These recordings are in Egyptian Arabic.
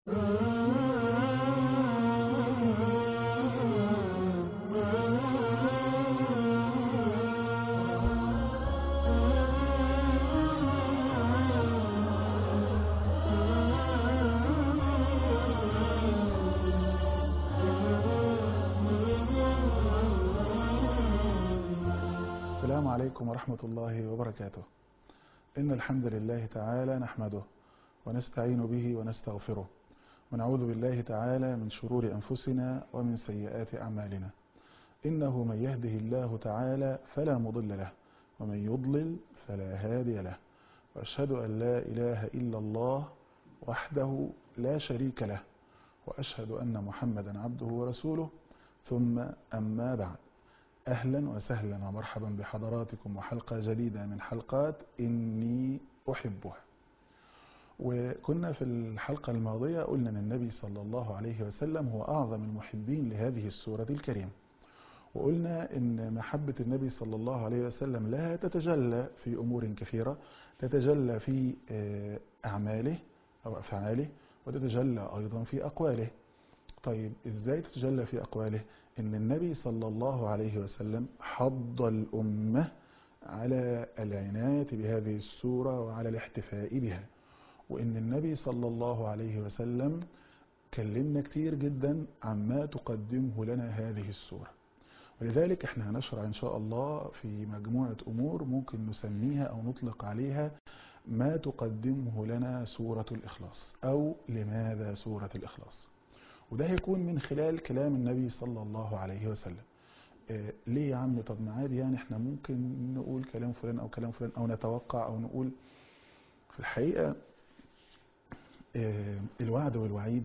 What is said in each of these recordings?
السلام عليكم ورحمة الله وبركاته إن الحمد لله تعالى نحمده ونستعين به ونستغفره ونعوذ بالله تعالى من شرور أنفسنا ومن سيئات أعمالنا إنه من يهده الله تعالى فلا مضل له ومن يضلل فلا هادي له وأشهد أن لا إله إلا الله وحده لا شريك له وأشهد أن محمدا عبده ورسوله ثم أما بعد أهلا وسهلا ومرحبا بحضراتكم وحلقة جديدة من حلقات إني أحبها وكنا في الحلقة الماضية قلنا أن النبي صلى الله عليه وسلم هو أعظم المحبين لهذه السورة الكريمة وقلنا أن محبة النبي صلى الله عليه وسلم لا تتجلى في أمور كثيرة تتجلى في أعماله أو أفعاله وتتجلى أيضا في أقواله طيب إزاي تتجلى في أقواله إن النبي صلى الله عليه وسلم حض الأمة على العناية بهذه السورة وعلى الاحتفاء بها وإن النبي صلى الله عليه وسلم كلمنا كتير جدا عما تقدمه لنا هذه السورة ولذلك احنا هنشرع ان شاء الله في مجموعة امور ممكن نسميها او نطلق عليها ما تقدمه لنا سورة الاخلاص او لماذا سورة الاخلاص وده هيكون من خلال كلام النبي صلى الله عليه وسلم إيه ليه يا عم طب ما عادي يعني احنا ممكن نقول كلام فلان او كلام فلان او نتوقع او نقول في الحقيقة إيه الوعد والوعيد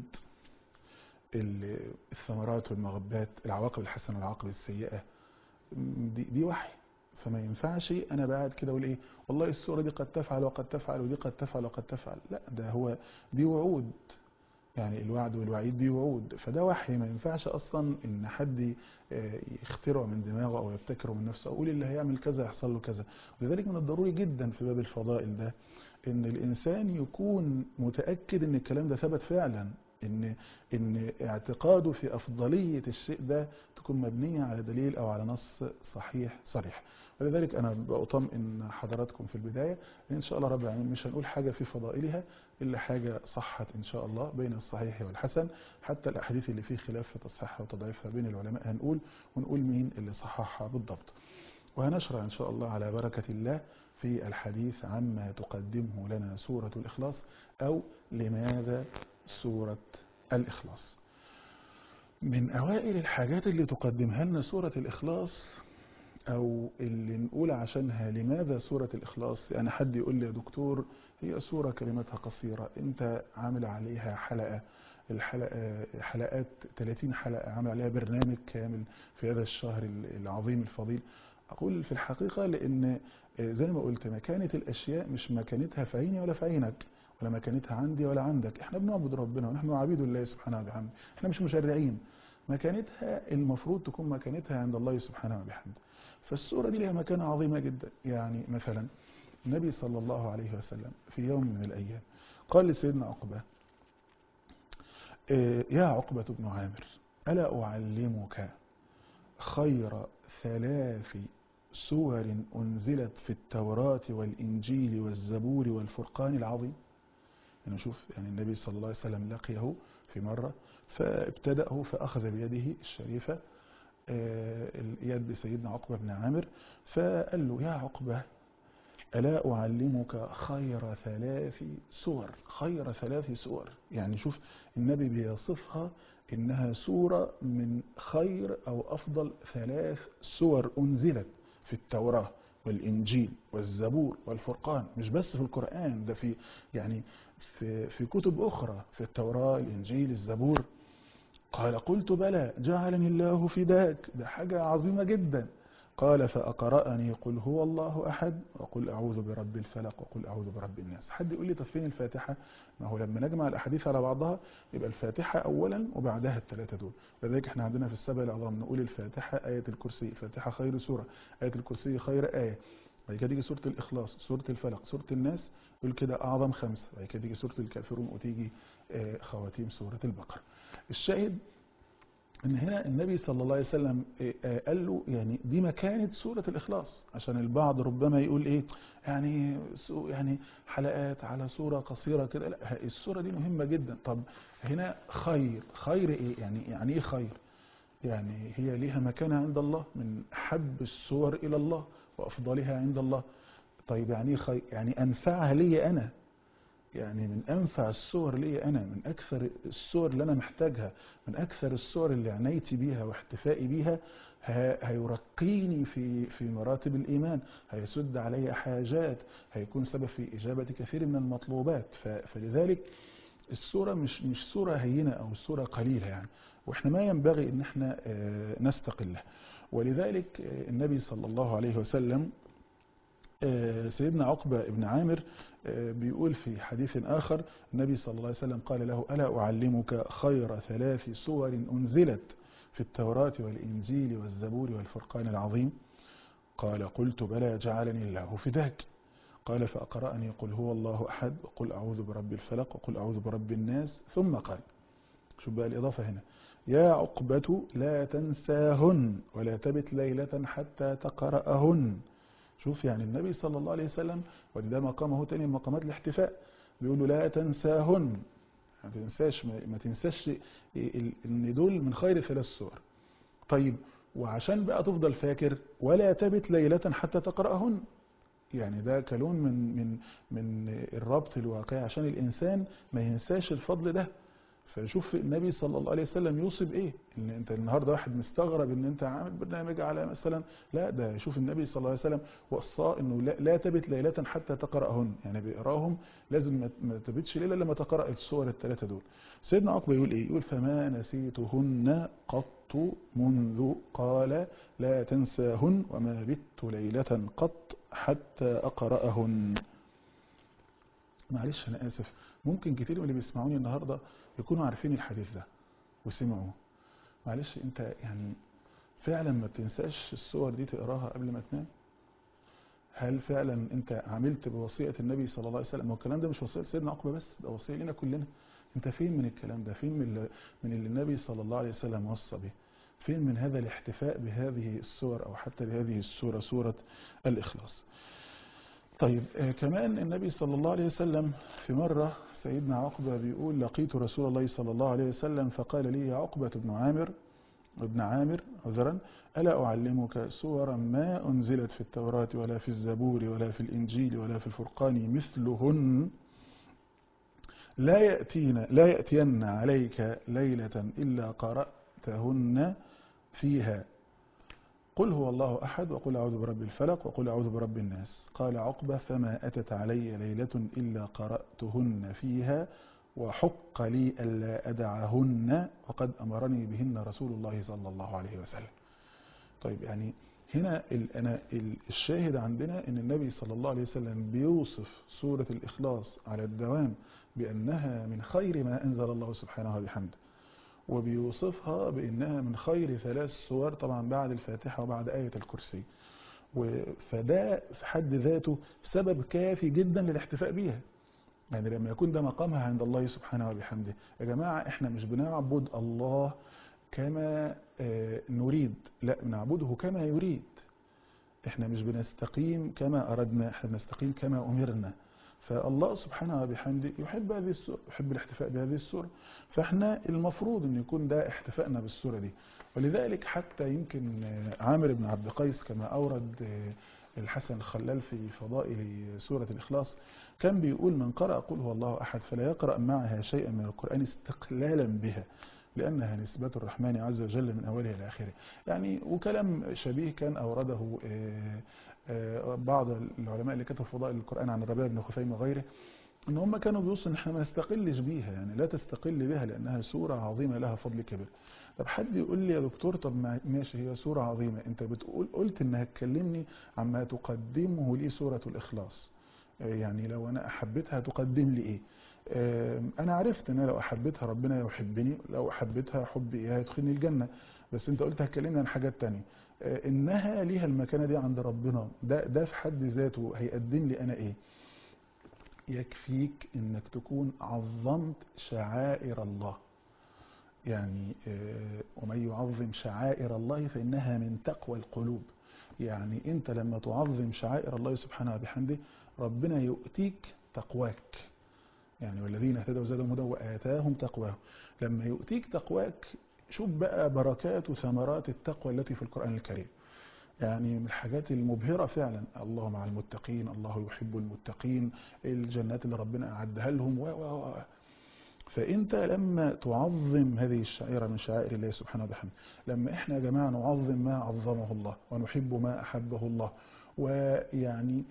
الثمرات والمغبات العواقب الحسنة والعواقب السيئة دي, دي وحي فما ينفعش انا بعد كده اقول ايه والله السورة دي قد تفعل وقد تفعل ودي قد تفعل وقد تفعل لا ده هو دي وعود يعني الوعد والوعيد دي وعود فده وحي ما ينفعش اصلا ان حد يخترعه من دماغه او يبتكره من نفسه او يقول اللي هيعمل كذا يحصل له كذا ولذلك من الضروري جدا في باب الفضائل ده ان الانسان يكون متاكد ان الكلام ده ثبت فعلا ان ان اعتقاده في افضليه الشيء ده تكون مبنيه على دليل او على نص صحيح صريح ولذلك انا بطمئن حضراتكم في البدايه ان شاء الله رب العالمين مش هنقول حاجه في فضائلها الا حاجه صحت ان شاء الله بين الصحيح والحسن حتى الاحاديث اللي فيه خلاف في تصحيحها وتضعيفها بين العلماء هنقول ونقول مين اللي صححها بالضبط وهنشرع ان شاء الله على بركه الله في الحديث عما تقدمه لنا سوره الاخلاص او لماذا سورة الإخلاص من أوائل الحاجات اللي تقدمها لنا سورة الإخلاص أو اللي نقول عشانها لماذا سورة الإخلاص يعني حد يقول لي يا دكتور هي سورة كلمتها قصيرة أنت عامل عليها حلقة الحلقة حلقات 30 حلقة عامل عليها برنامج كامل في هذا الشهر العظيم الفضيل أقول في الحقيقة لأن زي ما قلت مكانة الأشياء مش مكانتها في عيني ولا في عينك ولا مكانتها عندي ولا عندك احنا بنعبد ربنا ونحن عبيد الله سبحانه وبحمده احنا مش مشرعين مكانتها المفروض تكون مكانتها عند الله سبحانه وبحمده فالسورة دي لها مكانة عظيمة جدا يعني مثلا النبي صلى الله عليه وسلم في يوم من الأيام قال لسيدنا عقبة اه يا عقبة بن عامر ألا أعلمك خير ثلاث سور أنزلت في التوراة والإنجيل والزبور والفرقان العظيم يعني شوف يعني النبي صلى الله عليه وسلم لقيه في مرة فابتدأه فأخذ بيده الشريفة يد سيدنا عقبة بن عامر فقال له يا عقبة ألا أعلمك خير ثلاث سور خير ثلاث سور يعني شوف النبي بيصفها إنها سورة من خير أو أفضل ثلاث سور أنزلت في التوراة والإنجيل والزبور والفرقان مش بس في القرآن ده في يعني في, في كتب أخرى في التوراة الإنجيل الزبور قال قلت بلى جعلني الله فداك ده حاجة عظيمة جدا قال فأقرأني قل هو الله أحد وقل أعوذ برب الفلق وقل أعوذ برب الناس حد يقول لي طب فين الفاتحة ما هو لما نجمع الأحاديث على بعضها يبقى الفاتحة أولا وبعدها الثلاثة دول لذلك احنا عندنا في السبع العظام نقول الفاتحة آية الكرسي الفاتحة خير سورة آية الكرسي خير آية بعد كده تيجي سورة الإخلاص سورة الفلق سورة الناس يقول كده أعظم خمسة بعد كده تيجي سورة الكافرون وتيجي خواتيم سورة البقرة الشاهد ان هنا النبي صلى الله عليه وسلم قال له يعني دي مكانة سورة الإخلاص عشان البعض ربما يقول ايه يعني يعني حلقات على سورة قصيرة كده لا السورة دي مهمة جدا طب هنا خير خير ايه يعني يعني ايه خير يعني هي ليها مكانة عند الله من أحب السور إلى الله وأفضلها عند الله طيب يعني ايه خير يعني أنفعها لي أنا يعني من أنفع الصور لي أنا من أكثر الصور اللي أنا محتاجها من أكثر الصور اللي عنايتي بيها واحتفائي بيها هيرقيني في في مراتب الإيمان هيسد علي حاجات هيكون سبب في إجابة كثير من المطلوبات فلذلك الصورة مش مش صورة هينة أو صورة قليلة يعني وإحنا ما ينبغي إن إحنا نستقلها ولذلك النبي صلى الله عليه وسلم سيدنا عقبة بن عامر بيقول في حديث آخر النبي صلى الله عليه وسلم قال له ألا أعلمك خير ثلاث سور أنزلت في التوراة والإنجيل والزبور والفرقان العظيم قال قلت بلى جعلني الله فداك قال فأقرأني قل هو الله أحد وقل أعوذ برب الفلق وقل أعوذ برب الناس ثم قال شوف بقى الإضافة هنا يا عقبة لا تنساهن ولا تبت ليلة حتى تقرأهن شوف يعني النبي صلى الله عليه وسلم وده مقامه تاني من مقامات الاحتفاء بيقول له لا تنساهن ما تنساش ما تنساش ان دول من خير ثلاث سور طيب وعشان بقى تفضل فاكر ولا تبت ليلة حتى تقرأهن يعني ده كلون من من من الربط الواقعي عشان الانسان ما ينساش الفضل ده فشوف النبي صلى الله عليه وسلم يوصي بايه ان انت النهارده واحد مستغرب ان انت عامل برنامج على مثلا لا ده شوف النبي صلى الله عليه وسلم وصاه انه لا, لا تبت ليله حتى تقراهن يعني بيقراهم لازم ما تبتش ليله لما تقرا السور الثلاثه دول سيدنا عقبه يقول ايه يقول فما نسيتهن قط منذ قال لا تنساهن وما بت ليله قط حتى اقراهن معلش انا اسف ممكن كتير من اللي بيسمعوني النهارده يكونوا عارفين الحديث ده وسمعوه معلش انت يعني فعلا ما بتنساش الصور دي تقراها قبل ما تنام هل فعلا انت عملت بوصية النبي صلى الله عليه وسلم والكلام ده مش وصية سيدنا عقبة بس ده وصية لنا كلنا انت فين من الكلام ده فين من اللي, من اللي النبي صلى الله عليه وسلم وصى به فين من هذا الاحتفاء بهذه السور او حتى بهذه السورة سورة الاخلاص طيب آه كمان النبي صلى الله عليه وسلم في مرة سيدنا عقبة بيقول لقيت رسول الله صلى الله عليه وسلم فقال لي يا عقبة بن عامر ابن عامر عذرا ألا أعلمك سورا ما أنزلت في التوراة ولا في الزبور ولا في الإنجيل ولا في الفرقان مثلهن لا يأتين لا يأتين عليك ليلة إلا قرأتهن فيها قل هو الله أحد وقل أعوذ برب الفلق وقل أعوذ برب الناس قال عقبة فما أتت علي ليلة إلا قرأتهن فيها وحق لي ألا أدعهن وقد أمرني بهن رسول الله صلى الله عليه وسلم طيب يعني هنا أنا الشاهد عندنا أن النبي صلى الله عليه وسلم بيوصف سورة الإخلاص على الدوام بأنها من خير ما أنزل الله سبحانه وبحمده وبيوصفها بأنها من خير ثلاث سور طبعا بعد الفاتحة وبعد آية الكرسي فده في حد ذاته سبب كافي جدا للاحتفاء بيها يعني لما يكون ده مقامها عند الله سبحانه وبحمده يا جماعة احنا مش بنعبد الله كما نريد لا بنعبده كما يريد احنا مش بنستقيم كما أردنا احنا بنستقيم كما أمرنا فالله سبحانه وبحمده يحب هذه السورة يحب الاحتفاء بهذه السورة فاحنا المفروض ان يكون ده احتفائنا بالسورة دي ولذلك حتى يمكن عامر بن عبد قيس كما أورد الحسن الخلال في فضائل سورة الإخلاص كان بيقول من قرأ قل هو الله أحد فلا يقرأ معها شيئا من القرآن استقلالا بها لأنها نسبة الرحمن عز وجل من أولها إلى آخره يعني وكلام شبيه كان أورده بعض العلماء اللي كتبوا فضائل القرآن عن الربيع بن خثيمة وغيره ان هم كانوا بيوصوا ان احنا ما نستقلش بيها يعني لا تستقل بها لانها سورة عظيمة لها فضل كبير طب حد يقول لي يا دكتور طب ماشي هي سورة عظيمة انت بتقول قلت انها تكلمني عما تقدمه لي سورة الاخلاص يعني لو انا احبتها تقدم لي ايه انا عرفت ان لو احبتها ربنا يحبني لو احبتها حب اياها يدخلني الجنة بس انت قلت هتكلمني عن حاجات تانية انها ليها المكانة دي عند ربنا ده ده في حد ذاته هيقدم لي انا ايه يكفيك انك تكون عظمت شعائر الله يعني آه، ومن يعظم شعائر الله فإنها من تقوى القلوب يعني انت لما تعظم شعائر الله سبحانه وبحمده ربنا يؤتيك تقواك يعني والذين اهتدوا زادهم هدى وآتاهم تقواهم لما يؤتيك تقواك شوف بقى بركات وثمرات التقوى التي في القرآن الكريم يعني من الحاجات المبهرة فعلا الله مع المتقين الله يحب المتقين الجنات اللي ربنا أعدها لهم و و و فأنت لما تعظم هذه الشعيرة من شعائر الله سبحانه وبحمده لما احنا يا جماعة نعظم ما عظمه الله ونحب ما أحبه الله ويعني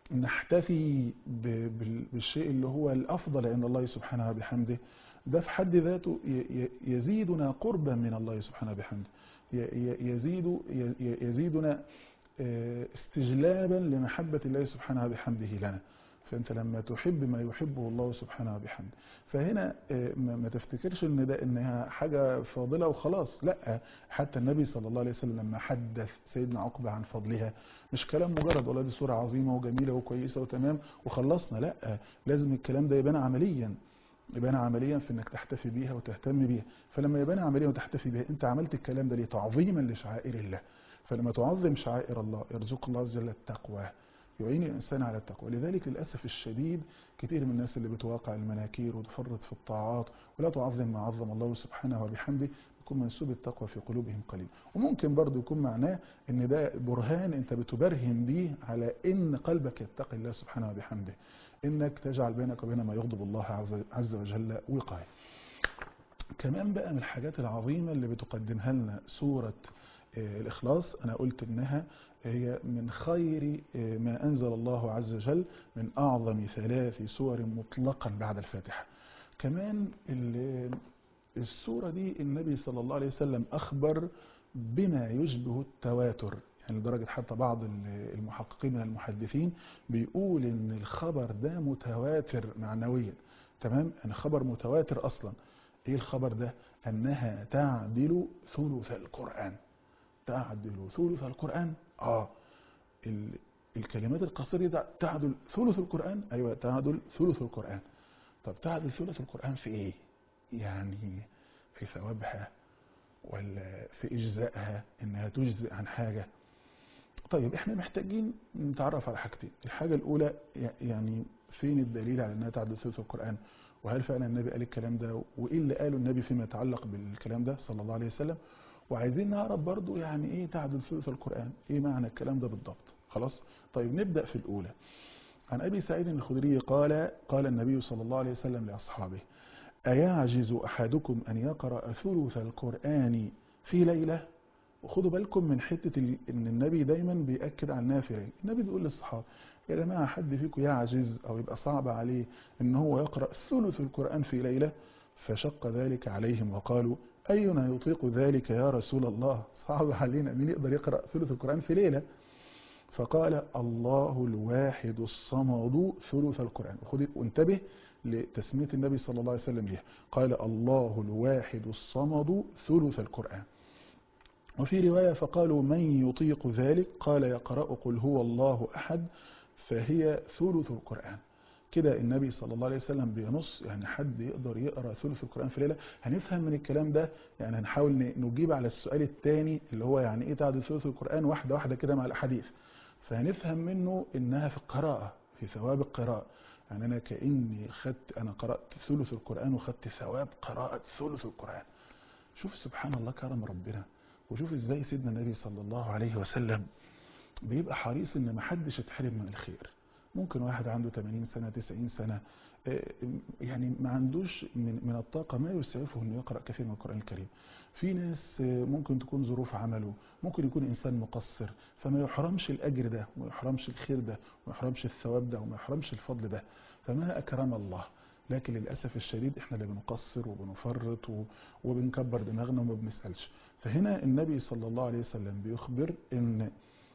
نحتفي ب- بال- بالشيء اللي هو الأفضل عند الله سبحانه وبحمده ده في حد ذاته ي- ي- يزيدنا قربا من الله سبحانه وبحمده ي- ي- يزيد ي- ي- يزيدنا آه، استجلابا لمحبة الله سبحانه وبحمده لنا فأنت لما تحب ما يحبه الله سبحانه وبحمده فهنا آه، ما ما تفتكرش ان ده انها حاجة فاضلة وخلاص لا حتى النبي صلى الله عليه وسلم لما حدث سيدنا عقبة عن فضلها مش كلام مجرد والله دي صورة عظيمة وجميلة وكويسة وتمام وخلصنا لا لازم الكلام ده يبان عمليا يبان عمليا في انك تحتفي بيها وتهتم بيها فلما يبان عمليا وتحتفي بيها انت عملت الكلام ده ليه تعظيما لشعائر الله فلما تعظم شعائر الله يرزق الله عز وجل التقوى يعين الإنسان على التقوى لذلك للأسف الشديد كثير من الناس اللي بتواقع المناكير وتفرط في الطاعات ولا تعظم ما عظم الله سبحانه وبحمده يكون منسوب التقوى في قلوبهم قليل وممكن برضو يكون معناه ان ده برهان انت بتبرهن بيه على ان قلبك يتقي الله سبحانه وبحمده انك تجعل بينك وبين ما يغضب الله عز- عز وجل وقاية كمان بقى من الحاجات العظيمة اللي بتقدمها لنا سورة آه، الإخلاص أنا قلت إنها هي من خير آه، ما أنزل الله عز وجل من أعظم ثلاث سور مطلقا بعد الفاتحة كمان ال- السورة دي النبي صلى الله عليه وسلم أخبر بما يشبه التواتر يعني لدرجة حتى بعض ال- المحققين من المحدثين بيقول إن الخبر ده متواتر معنويا تمام يعني خبر متواتر أصلا إيه الخبر ده أنها تعدل ثلث القرآن تعدل ثلث القرآن آه ال- الكلمات القصيرة دي تعدل ثلث القرآن أيوة تعدل ثلث القرآن طب تعدل ثلث القرآن في إيه يعني في ثوابها ولا في إجزائها إنها تجزئ عن حاجة طيب إحنا محتاجين نتعرف على حاجتين الحاجة الأولى ي- يعني فين الدليل على أنها تعدل ثلث القرآن وهل فعلا النبي قال الكلام ده وإيه اللي قاله النبي فيما يتعلق بالكلام ده صلى الله عليه وسلم وعايزين نعرف برضو يعني إيه تعدل ثلث القرآن إيه معنى الكلام ده بالضبط خلاص طيب نبدأ في الأولى عن أبي سعيد الخدري قال قال النبي صلى الله عليه وسلم لأصحابه أيعجز أحدكم أن يقرأ ثلث القرآن في ليلة وخدوا بالكم من حتة ال- إن النبي دايما بيأكد على إنها في ليلة النبي بيقول للصحابة يا جماعة حد فيكم يعجز أو يبقى صعب عليه إن هو يقرأ ثلث القرآن في ليلة فشق ذلك عليهم وقالوا أينا يطيق ذلك يا رسول الله صعب علينا مين يقدر يقرأ ثلث القرآن في ليلة فقال الله الواحد الصمد ثلث القرآن وخد وانتبه لتسمية النبي صلى الله عليه وسلم ليها قال الله الواحد الصمد ثلث القرآن وفي رواية فقالوا من يطيق ذلك قال يقرأ قل هو الله أحد فهي ثلث القرآن كده النبي صلى الله عليه وسلم بينص يعني حد يقدر يقرأ ثلث القرآن في ليلة هنفهم من الكلام ده يعني هنحاول ن- نجيب على السؤال الثاني اللي هو يعني ايه تعدل ثلث القرآن واحدة واحدة كده مع الأحاديث فهنفهم منه إنها في القراءة في ثواب القراءة يعني أنا كأني خدت أنا قرأت ثلث القرآن وخدت ثواب قراءة ثلث القرآن شوف سبحان الله كرم ربنا وشوف ازاي سيدنا النبي صلى الله عليه وسلم بيبقى حريص ان ما حدش يتحرم من الخير ممكن واحد عنده 80 سنة 90 سنة آه، يعني ما عندوش من من الطاقة ما يسعفه انه يقرأ كثير من القرآن الكريم في ناس آه، ممكن تكون ظروف عمله ممكن يكون انسان مقصر فما يحرمش الاجر ده وما يحرمش الخير ده وما يحرمش الثواب ده وما يحرمش الفضل ده فما اكرم الله لكن للاسف الشديد احنا اللي بنقصر وبنفرط و- وبنكبر دماغنا وما بنسالش فهنا النبي صلى الله عليه وسلم بيخبر ان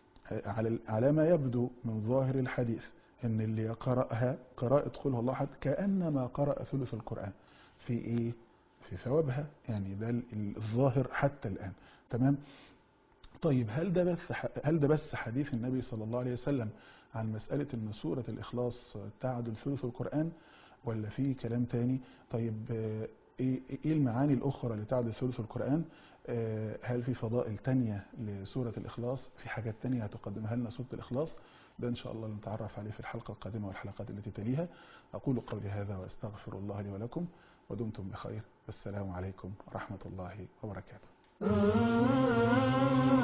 على على ما يبدو من ظاهر الحديث ان اللي يقرأها قراءة قل هو الله احد كأنما قرأ ثلث القرآن في ايه في ثوابها يعني ده ال- الظاهر حتى الآن تمام طيب هل ده بس هل ده بس حديث النبي صلى الله عليه وسلم عن مسألة ان سورة الإخلاص تعدل ثلث القرآن ولا في كلام تاني طيب آه، ايه إيه المعاني الأخرى اللي تعدل ثلث القرآن آه، هل في فضائل تانية لسورة الإخلاص في حاجات تانية هتقدمها لنا سورة الإخلاص ده إن شاء الله نتعرف عليه في الحلقة القادمة والحلقات التي تليها أقول قولي هذا وأستغفر الله لي ولكم ودمتم بخير السلام عليكم ورحمة الله وبركاته